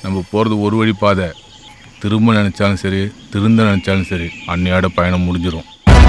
நம்ம போகிறது ஒரு வழி பாதை திரும்ப நினச்சாலும் சரி திருந்த நினச்சாலும் சரி அன்னையோட பயணம் முடிஞ்சிடும்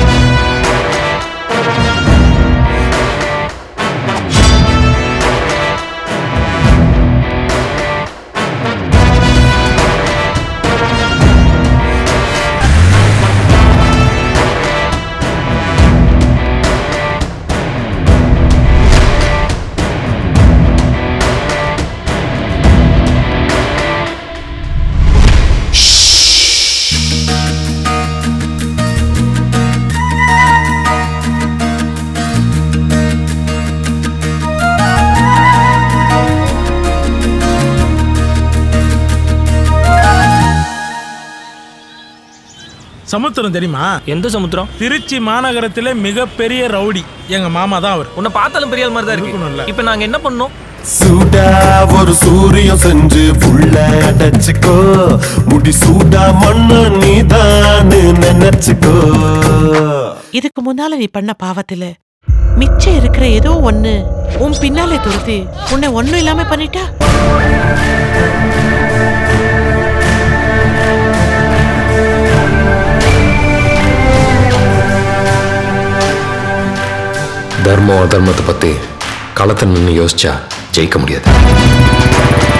சமுத்திரம் தெரியுமா எந்த சமுத்திரம் திருச்சி மாநகரத்திலே மிகப்பெரிய ரவுடி எங்க மாமா தான் அவர் உன்னை பார்த்தாலும் பெரிய ஆள் மாதிரி தான் இருக்கணும்ல. இருக்கு இப்போ நாங்க என்ன பண்ணோம் சூடா ஒரு சூரியம் செஞ்சு புள்ள அடைச்சுக்கோ முடி சூடா மண்ணு நீதான்னு நினைச்சுக்கோ இதுக்கு முன்னால நீ பண்ண பாவத்துல மிச்சம் இருக்கிற ஏதோ ஒண்ணு உன் பின்னாலே துரத்தி உன்னை ஒண்ணும் இல்லாம பண்ணிட்டா தர்மம் அதர்மத்தை பற்றி களத்தில் நின்று யோசிச்சா ஜெயிக்க முடியாது